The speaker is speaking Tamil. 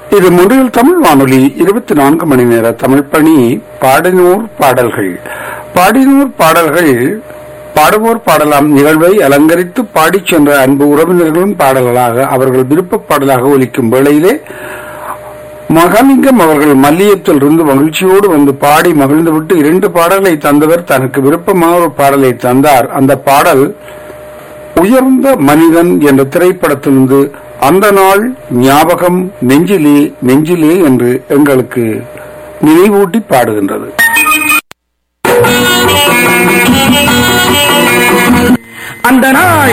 இது முறையில் தமிழ் வானொலி இருபத்தி நான்கு மணி நேர தமிழ் பணி பாடினூர் பாடல்கள் பாடினூர் பாடல்கள் பாடுவோர் பாடலாம் நிகழ்வை அலங்கரித்து பாடிச் சென்ற அன்பு உறவினர்களும் பாடல்களாக அவர்கள் விருப்பப் பாடலாக ஒலிக்கும் வேளையிலே மகாலிங்கம் அவர்கள் மல்லியத்தில் இருந்து மகிழ்ச்சியோடு வந்து பாடி மகிழ்ந்துவிட்டு இரண்டு பாடல்களை தந்தவர் தனக்கு விருப்பமான ஒரு பாடலை தந்தார் அந்த பாடல் உயர்ந்த மனிதன் என்ற திரைப்படத்திலிருந்து அந்த நாள் ஞாபகம் நெஞ்சிலே நெஞ்சிலே என்று எங்களுக்கு நினைவூட்டி பாடுகின்றது அந்த நாள்